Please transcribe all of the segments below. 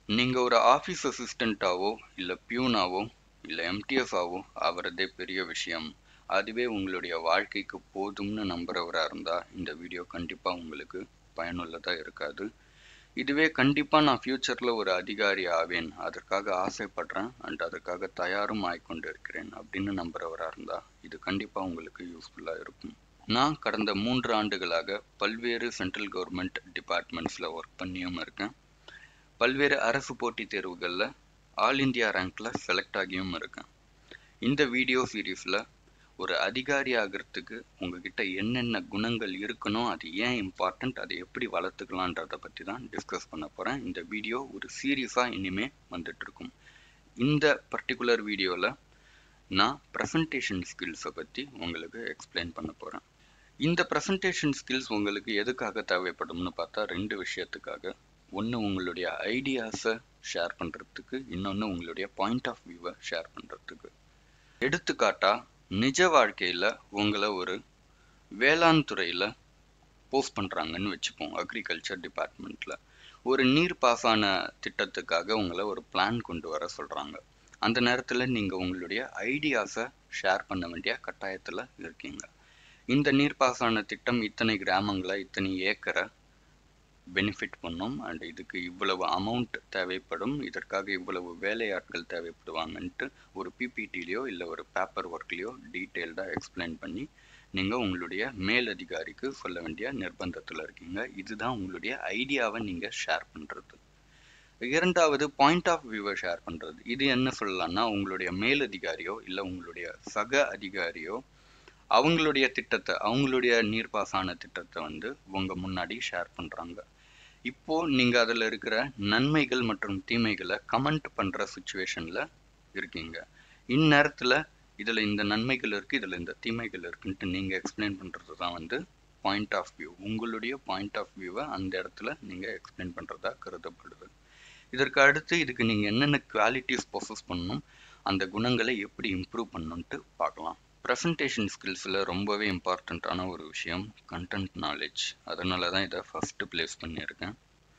நீங்கள் ஒரு ஆஃபீஸ் அசிஸ்டண்ட்டாவோ இல்லை பியூனாவோ இல்லை எம்டிஎஃபாவோ ஆகிறதே பெரிய விஷயம் அதுவே உங்களுடைய வாழ்க்கைக்கு போதும்னு நம்புறவராக இருந்தால் இந்த வீடியோ கண்டிப்பாக உங்களுக்கு பயனுள்ளதாக இருக்காது இதுவே கண்டிப்பாக நான் ஃப்யூச்சரில் ஒரு அதிகாரி ஆவேன் அதற்காக ஆசைப்படுறேன் அண்ட் அதற்காக தயாரும் ஆய்கொண்டு இருக்கிறேன் அப்படின்னு நம்புறவராக இருந்தால் இது கண்டிப்பாக உங்களுக்கு யூஸ்ஃபுல்லாக இருக்கும் நான் கடந்த மூன்று ஆண்டுகளாக பல்வேறு சென்ட்ரல் கவர்மெண்ட் டிபார்ட்மெண்ட்ஸில் ஒர்க் பண்ணியும் இருக்கேன் பல்வேறு அரசு போட்டித் தேர்வுகளில் ஆல் இந்தியா ரேங்க்ல செலக்ட் ஆகியும் இருக்கேன் இந்த வீடியோ சீரீஸில் ஒரு அதிகாரி ஆகிறதுக்கு உங்ககிட்ட என்னென்ன குணங்கள் இருக்கணும் அது ஏன் இம்பார்ட்டண்ட் அதை எப்படி வளர்த்துக்கலான்றதை பற்றி தான் டிஸ்கஸ் பண்ண போகிறேன் இந்த வீடியோ ஒரு சீரியஸாக இனிமே வந்துட்டு இருக்கும் இந்த பர்டிகுலர் வீடியோவில் நான் ப்ரெசன்டேஷன் ஸ்கில்ஸை பற்றி உங்களுக்கு எக்ஸ்பிளைன் பண்ண போகிறேன் இந்த ப்ரெசன்டேஷன் ஸ்கில்ஸ் உங்களுக்கு எதுக்காக தேவைப்படும்னு பார்த்தா ரெண்டு விஷயத்துக்காக ஒன்று உங்களுடைய ஐடியாஸை ஷேர் பண்ணுறதுக்கு இன்னொன்று உங்களுடைய பாயிண்ட் ஆஃப் வியூவை ஷேர் பண்ணுறதுக்கு எடுத்துக்காட்டா நிஜ வாழ்க்கையில் உங்களை ஒரு வேளாண் துறையில் போஸ்ட் பண்ணுறாங்கன்னு வச்சுப்போம் அக்ரிகல்ச்சர் டிபார்ட்மெண்ட்டில் ஒரு நீர் பாசான திட்டத்துக்காக உங்களை ஒரு பிளான் கொண்டு வர சொல்கிறாங்க அந்த நேரத்தில் நீங்கள் உங்களுடைய ஐடியாஸை ஷேர் பண்ண வேண்டிய கட்டாயத்தில் இருக்கீங்க இந்த நீர்ப்பாசன திட்டம் இத்தனை கிராமங்களை இத்தனை ஏக்கரை பெனிஃபிட் பண்ணும் அண்ட் இதுக்கு இவ்வளவு அமௌண்ட் தேவைப்படும் இதற்காக இவ்வளவு வேலையாட்கள் தேவைப்படுவாங்கன்ட்டு ஒரு பிபிடிலேயோ இல்லை ஒரு பேப்பர் ஒர்க்லேயோ டீட்டெயில்டாக எக்ஸ்பிளைன் பண்ணி நீங்கள் உங்களுடைய மேலதிகாரிக்கு சொல்ல வேண்டிய நிர்பந்தத்தில் இருக்கீங்க இதுதான் உங்களுடைய ஐடியாவை நீங்கள் ஷேர் பண்ணுறது இரண்டாவது பாயிண்ட் ஆஃப் வியூவை ஷேர் பண்ணுறது இது என்ன சொல்லலாம்னா உங்களுடைய மேலதிகாரியோ இல்லை உங்களுடைய சக அதிகாரியோ அவங்களுடைய திட்டத்தை அவங்களுடைய நீர்ப்பாசன திட்டத்தை வந்து உங்க முன்னாடி ஷேர் பண்றாங்க இப்போ நீங்க அதுல இருக்கிற நன்மைகள் மற்றும் தீமைகளை கமெண்ட் பண்ற சுச்சுவேஷன்ல இருக்கீங்க இந்நேரத்துல இதுல இந்த நன்மைகள் இருக்கு இதுல இந்த தீமைகள் இருக்குன்ட்டு நீங்க எக்ஸ்பிளைன் பண்றது தான் வந்து பாயிண்ட் ஆஃப் வியூ உங்களுடைய பாயிண்ட் ஆஃப் வியூவை அந்த இடத்துல நீங்க எக்ஸ்பிளைன் பண்றதா கருதப்படுது இதற்கு அடுத்து இதுக்கு நீங்க என்னென்ன குவாலிட்டிஸ் ப்ரொசஸ் பண்ணணும் அந்த குணங்களை எப்படி இம்ப்ரூவ் பண்ணணுன்ட்டு பார்க்கலாம் ப்ரெசன்டேஷன் ஸ்கில்ஸில் ரொம்பவே இம்பார்ட்டண்ட்டான ஒரு விஷயம் கண்டென்ட் நாலேஜ் அதனால தான் இதை ஃபஸ்ட்டு ப்ளேஸ் பண்ணியிருக்கேன்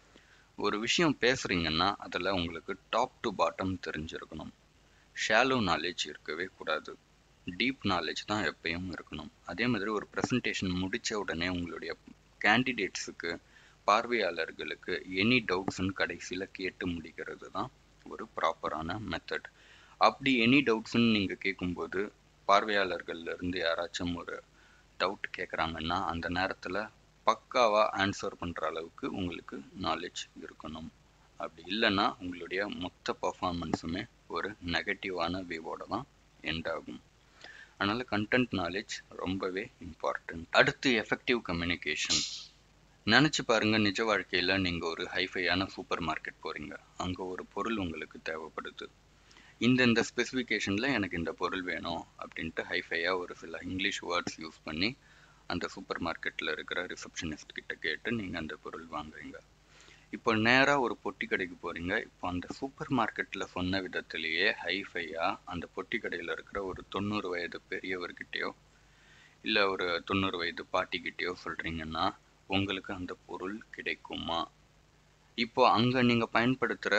ஒரு விஷயம் பேசுகிறீங்கன்னா அதில் உங்களுக்கு டாப் டு பாட்டம் தெரிஞ்சிருக்கணும் ஷாலோ நாலேஜ் இருக்கவே கூடாது டீப் நாலேஜ் தான் எப்பயும் இருக்கணும் அதே மாதிரி ஒரு ப்ரெசன்டேஷன் முடித்த உடனே உங்களுடைய கேண்டிடேட்ஸுக்கு பார்வையாளர்களுக்கு எனி டவுட்ஸ்ன்னு கடைசியில் கேட்டு முடிக்கிறது தான் ஒரு ப்ராப்பரான மெத்தட் அப்படி எனி டவுட்ஸ்ன்னு நீங்கள் கேட்கும்போது பார்வையாளர்கள்ல இருந்து யாராச்சும் ஒரு டவுட் கேட்குறாங்கன்னா அந்த நேரத்தில் பக்காவாக ஆன்சர் பண்ணுற அளவுக்கு உங்களுக்கு நாலேஜ் இருக்கணும் அப்படி இல்லைன்னா உங்களுடைய மொத்த பர்ஃபார்மன்ஸுமே ஒரு நெகட்டிவான வியூவோட தான் எண்ட் ஆகும் அதனால் கண்டென்ட் நாலேஜ் ரொம்பவே இம்பார்ட்டண்ட் அடுத்து எஃபெக்டிவ் கம்யூனிகேஷன் நினச்சி பாருங்கள் நிஜ வாழ்க்கையில் நீங்கள் ஒரு ஹைஃபையான சூப்பர் மார்க்கெட் போகிறீங்க அங்கே ஒரு பொருள் உங்களுக்கு தேவைப்படுது இந்த இந்த ஸ்பெசிஃபிகேஷனில் எனக்கு இந்த பொருள் வேணும் அப்படின்ட்டு ஹைஃபையாக ஒரு சில இங்கிலீஷ் வேர்ட்ஸ் யூஸ் பண்ணி அந்த சூப்பர் மார்க்கெட்டில் இருக்கிற ரிசப்ஷனிஸ்ட் கிட்ட கேட்டு நீங்கள் அந்த பொருள் வாங்குறீங்க இப்போ நேராக ஒரு பொட்டி கடைக்கு போகிறீங்க இப்போ அந்த சூப்பர் மார்க்கெட்டில் சொன்ன விதத்திலேயே ஹைஃபையாக அந்த பொட்டி கடையில் இருக்கிற ஒரு தொண்ணூறு வயது பெரியவர்கிட்டயோ இல்லை ஒரு தொண்ணூறு வயது பாட்டிக்கிட்டேயோ சொல்கிறீங்கன்னா உங்களுக்கு அந்த பொருள் கிடைக்குமா இப்போ அங்கே நீங்கள் பயன்படுத்துகிற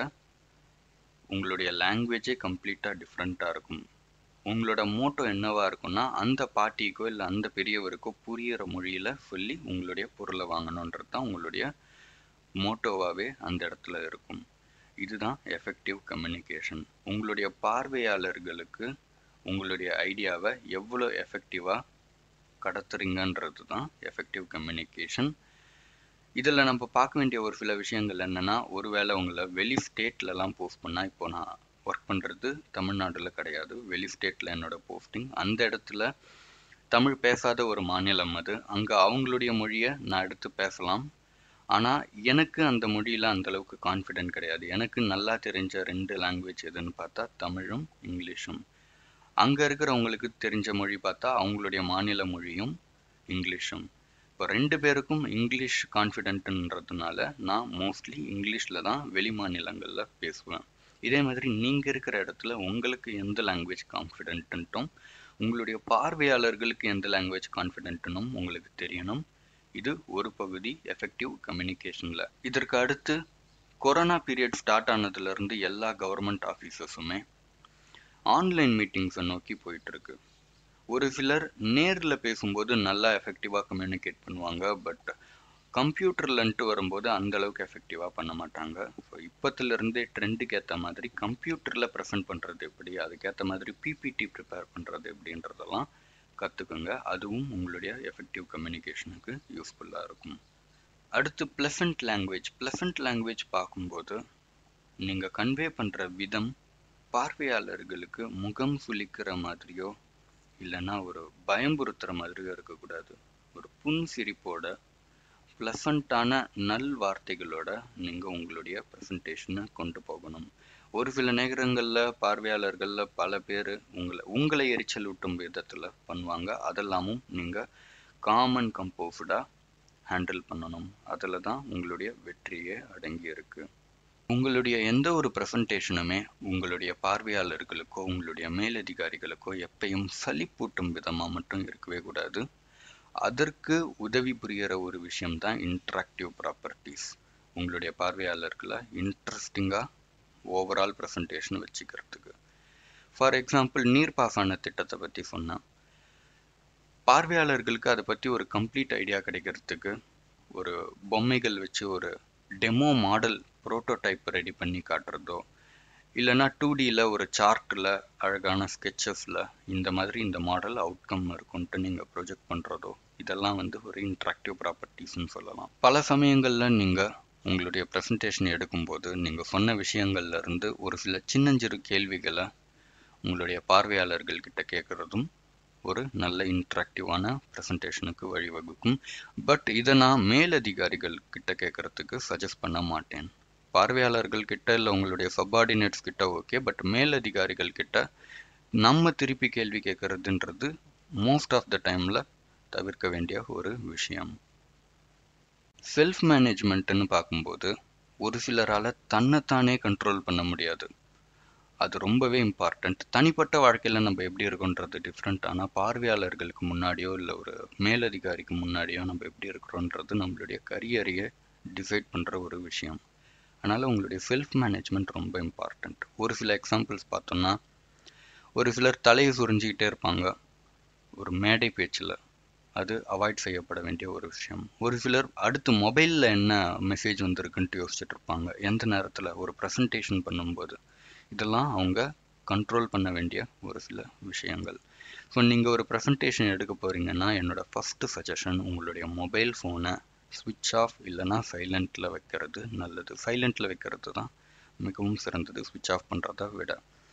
உங்களுடைய லாங்குவேஜே கம்ப்ளீட்டாக டிஃப்ரெண்ட்டாக இருக்கும் உங்களோட மோட்டோ என்னவா இருக்கும்னா அந்த பாட்டிக்கோ இல்லை அந்த பெரியவருக்கோ புரியிற மொழியில் சொல்லி உங்களுடைய பொருளை வாங்கணுன்றது தான் உங்களுடைய மோட்டோவாகவே அந்த இடத்துல இருக்கும் இதுதான் எஃபெக்டிவ் கம்யூனிகேஷன் உங்களுடைய பார்வையாளர்களுக்கு உங்களுடைய ஐடியாவை எவ்வளோ எஃபெக்டிவாக கடத்துறீங்கன்றது தான் எஃபெக்டிவ் கம்யூனிகேஷன் இதில் நம்ம பார்க்க வேண்டிய ஒரு சில விஷயங்கள் என்னென்னா ஒருவேளை உங்களை வெளி ஸ்டேட்லலாம் போஸ்ட் பண்ணால் இப்போ நான் ஒர்க் பண்ணுறது தமிழ்நாட்டில் கிடையாது வெளி ஸ்டேட்டில் என்னோடய போஸ்டிங் அந்த இடத்துல தமிழ் பேசாத ஒரு மாநிலம் அது அங்கே அவங்களுடைய மொழியை நான் எடுத்து பேசலாம் ஆனால் எனக்கு அந்த மொழியில் அந்தளவுக்கு கான்ஃபிடென்ட் கிடையாது எனக்கு நல்லா தெரிஞ்ச ரெண்டு லாங்குவேஜ் எதுன்னு பார்த்தா தமிழும் இங்கிலீஷும் அங்கே இருக்கிறவங்களுக்கு தெரிஞ்ச மொழி பார்த்தா அவங்களுடைய மாநில மொழியும் இங்கிலீஷும் இப்போ ரெண்டு பேருக்கும் இங்கிலீஷ் கான்ஃபிடென்ட்டுன்றதுனால நான் மோஸ்ட்லி இங்கிலீஷில் தான் வெளி மாநிலங்களில் பேசுவேன் இதே மாதிரி நீங்கள் இருக்கிற இடத்துல உங்களுக்கு எந்த லாங்குவேஜ் கான்ஃபிடென்ட்டும் உங்களுடைய பார்வையாளர்களுக்கு எந்த லாங்குவேஜ் கான்ஃபிடென்ட்னும் உங்களுக்கு தெரியணும் இது ஒரு பகுதி எஃபெக்டிவ் கம்யூனிகேஷனில் இதற்கு அடுத்து கொரோனா பீரியட் ஸ்டார்ட் ஆனதுலேருந்து எல்லா கவர்மெண்ட் ஆஃபீஸஸுமே ஆன்லைன் மீட்டிங்ஸை நோக்கி போயிட்டு இருக்கு ஒரு சிலர் நேரில் பேசும்போது நல்லா எஃபெக்டிவாக கம்யூனிகேட் பண்ணுவாங்க பட் கம்ப்யூட்டர்லன்ட்டு வரும்போது அந்த அளவுக்கு எஃபெக்டிவாக பண்ண மாட்டாங்க ஸோ இப்போத்துலேருந்தே ட்ரெண்டுக்கு ஏற்ற மாதிரி கம்ப்யூட்டரில் ப்ரெசென்ட் பண்ணுறது எப்படி அதுக்கேற்ற மாதிரி பிபிடி ப்ரிப்பேர் பண்ணுறது எப்படின்றதெல்லாம் கற்றுக்குங்க அதுவும் உங்களுடைய எஃபெக்டிவ் கம்யூனிகேஷனுக்கு யூஸ்ஃபுல்லாக இருக்கும் அடுத்து ப்ளசன்ட் லாங்குவேஜ் ப்ளசன்ட் லாங்குவேஜ் பார்க்கும்போது நீங்கள் கன்வே பண்ணுற விதம் பார்வையாளர்களுக்கு முகம் சுளிக்கிற மாதிரியோ இல்லைன்னா ஒரு பயம்புறுத்துற மாதிரியோ இருக்கக்கூடாது ஒரு புன் சிரிப்போட ப்ளசண்ட்டான நல் வார்த்தைகளோட நீங்கள் உங்களுடைய ப்ரெசன்டேஷனை கொண்டு போகணும் ஒரு சில நேரங்களில் பார்வையாளர்களில் பல பேர் உங்களை உங்களை எரிச்சல் ஊட்டும் விதத்தில் பண்ணுவாங்க அதெல்லாமும் நீங்கள் காமன் கம்போஸ்டாக ஹேண்டில் பண்ணணும் அதில் தான் உங்களுடைய வெற்றியே அடங்கி இருக்கு உங்களுடைய எந்த ஒரு ப்ரெசன்டேஷனுமே உங்களுடைய பார்வையாளர்களுக்கோ உங்களுடைய மேலதிகாரிகளுக்கோ எப்பயும் சலிப்பூட்டும் விதமாக மட்டும் இருக்கவே கூடாது அதற்கு உதவி புரிகிற ஒரு விஷயம்தான் இன்ட்ராக்டிவ் ப்ராப்பர்ட்டிஸ் உங்களுடைய பார்வையாளர்களை இன்ட்ரெஸ்டிங்காக ஓவரால் ப்ரெசன்டேஷன் வச்சுக்கிறதுக்கு ஃபார் எக்ஸாம்பிள் நீர்ப்பாசன திட்டத்தை பற்றி சொன்னேன் பார்வையாளர்களுக்கு அதை பற்றி ஒரு கம்ப்ளீட் ஐடியா கிடைக்கிறதுக்கு ஒரு பொம்மைகள் வச்சு ஒரு டெமோ மாடல் ப்ரோட்டோடைப் ரெடி பண்ணி காட்டுறதோ இல்லைன்னா டூ டியில் ஒரு சார்ட்டில் அழகான ஸ்கெச்சஸில் இந்த மாதிரி இந்த மாடல் அவுட்கம் இருக்கும்ன்ட்டு நீங்கள் ப்ரொஜெக்ட் பண்ணுறதோ இதெல்லாம் வந்து ஒரு இன்ட்ராக்டிவ் ப்ராப்பர்ட்டிஸ்னு சொல்லலாம் பல சமயங்களில் நீங்கள் உங்களுடைய ப்ரெசன்டேஷன் எடுக்கும்போது நீங்கள் சொன்ன விஷயங்கள்ல இருந்து ஒரு சில சின்னஞ்சிறு கேள்விகளை உங்களுடைய பார்வையாளர்கள் கிட்ட கேட்குறதும் ஒரு நல்ல இன்ட்ராக்டிவான ப்ரெசன்டேஷனுக்கு வழிவகுக்கும் பட் இதை நான் மேலதிகாரிகள் கிட்ட கேட்கறதுக்கு சஜஸ்ட் பண்ண மாட்டேன் பார்வையாளர்கள் கிட்ட இல்லை உங்களுடைய சப்பார்டினேட்ஸ் கிட்ட ஓகே பட் மேலதிகாரிகள் கிட்ட நம்ம திருப்பி கேள்வி கேட்கறதுன்றது மோஸ்ட் ஆஃப் த டைமில் தவிர்க்க வேண்டிய ஒரு விஷயம் செல்ஃப் மேனேஜ்மெண்ட்டுன்னு பார்க்கும்போது ஒரு சிலரால் தன்னைத்தானே கண்ட்ரோல் பண்ண முடியாது அது ரொம்பவே இம்பார்ட்டண்ட் தனிப்பட்ட வாழ்க்கையில் நம்ம எப்படி இருக்கோன்றது டிஃப்ரெண்ட் ஆனால் பார்வையாளர்களுக்கு முன்னாடியோ இல்லை ஒரு மேலதிகாரிக்கு முன்னாடியோ நம்ம எப்படி இருக்கிறோன்றது நம்மளுடைய கரியரையே டிசைட் பண்ணுற ஒரு விஷயம் அதனால் உங்களுடைய செல்ஃப் மேனேஜ்மெண்ட் ரொம்ப இம்பார்ட்டண்ட் ஒரு சில எக்ஸாம்பிள்ஸ் பார்த்தோம்னா ஒரு சிலர் தலையை சுரிஞ்சிக்கிட்டே இருப்பாங்க ஒரு மேடை பேச்சில் அது அவாய்ட் செய்யப்பட வேண்டிய ஒரு விஷயம் ஒரு சிலர் அடுத்து மொபைலில் என்ன மெசேஜ் வந்திருக்குன்ட்டு யோசிச்சுட்டு இருப்பாங்க எந்த நேரத்தில் ஒரு ப்ரெசன்டேஷன் பண்ணும்போது இதெல்லாம் அவங்க கண்ட்ரோல் பண்ண வேண்டிய ஒரு சில விஷயங்கள் ஸோ நீங்கள் ஒரு ப்ரெசன்டேஷன் எடுக்க போகிறீங்கன்னா என்னோட ஃபஸ்ட்டு சஜஷன் உங்களுடைய மொபைல் ஃபோனை ஸ்விட்ச் ஆஃப் இல்லைன்னா சைலண்ட்டில் வைக்கிறது நல்லது சைலண்ட்டில் வைக்கிறது தான் மிகவும் சிறந்தது ஸ்விட்ச் ஆஃப் பண்ணுறத விட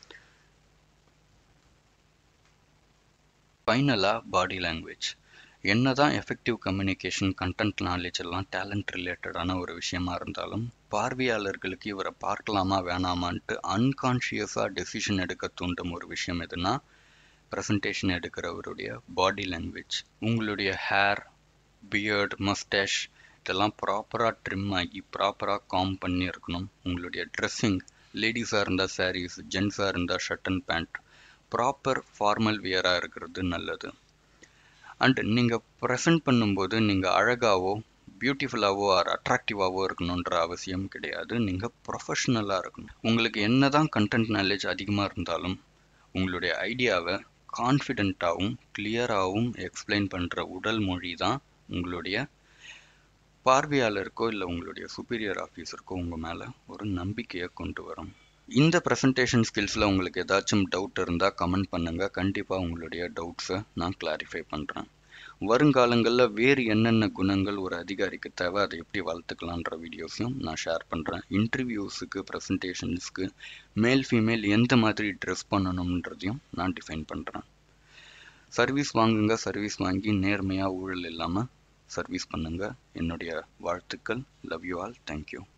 ஃபைனலாக பாடி லாங்குவேஜ் என்ன தான் எஃபெக்டிவ் கம்யூனிகேஷன் கண்டென்ட் நாலேஜ் எல்லாம் டேலண்ட் ரிலேட்டடான ஒரு விஷயமா இருந்தாலும் பார்வையாளர்களுக்கு இவரை பார்க்கலாமா வேணாமான்ட்டு அன்கான்ஷியஸாக டெசிஷன் எடுக்க தூண்டும் ஒரு விஷயம் எதுனா ப்ரெசன்டேஷன் எடுக்கிறவருடைய பாடி லாங்குவேஜ் உங்களுடைய ஹேர் பியர்ட் மஸ்டேஷ் இதெல்லாம் ப்ராப்பராக ட்ரிம் ஆகி ப்ராப்பராக காம் பண்ணி இருக்கணும் உங்களுடைய ட்ரெஸ்ஸிங் லேடிஸாக இருந்தால் சாரீஸ் ஜென்ஸாக இருந்தால் shirt and pant proper formal வியராக இருக்கிறது நல்லது அண்ட் நீங்கள் ப்ரெசன்ட் பண்ணும்போது நீங்கள் அழகாவோ பியூட்டிஃபுல்லாவோ ஆர் அட்ராக்டிவாவோ இருக்கணுன்ற அவசியம் கிடையாது நீங்கள் ப்ரொஃபஷ்னலாக இருக்கணும் உங்களுக்கு என்ன தான் கண்டென்ட் நாலேஜ் அதிகமாக இருந்தாலும் உங்களுடைய ஐடியாவை கான்ஃபிடெண்ட்டாகவும் கிளியராகவும் எக்ஸ்பிளைன் பண்ணுற உடல் மொழி தான் உங்களுடைய பார்வையாளருக்கோ இல்லை உங்களுடைய சுப்பீரியர் ஆஃபீஸருக்கோ உங்கள் மேலே ஒரு நம்பிக்கையை கொண்டு வரும் இந்த ப்ரெசன்டேஷன் ஸ்கில்ஸில் உங்களுக்கு ஏதாச்சும் டவுட் இருந்தால் கமெண்ட் பண்ணுங்கள் கண்டிப்பாக உங்களுடைய டவுட்ஸை நான் கிளாரிஃபை பண்ணுறேன் வருங்காலங்களில் வேறு என்னென்ன குணங்கள் ஒரு அதிகாரிக்கு தேவை அதை எப்படி வளர்த்துக்கலான்ற வீடியோஸையும் நான் ஷேர் பண்ணுறேன் இன்டர்வியூஸுக்கு ப்ரெசன்டேஷன்ஸ்க்கு மேல் ஃபீமேல் எந்த மாதிரி ட்ரெஸ் பண்ணணுன்றதையும் நான் டிஃபைன் பண்ணுறேன் சர்வீஸ் வாங்குங்க சர்வீஸ் வாங்கி நேர்மையாக ஊழல் இல்லாமல் சர்வீஸ் பண்ணுங்கள் என்னுடைய வாழ்த்துக்கள் லவ் யூ ஆல் தேங்க்யூ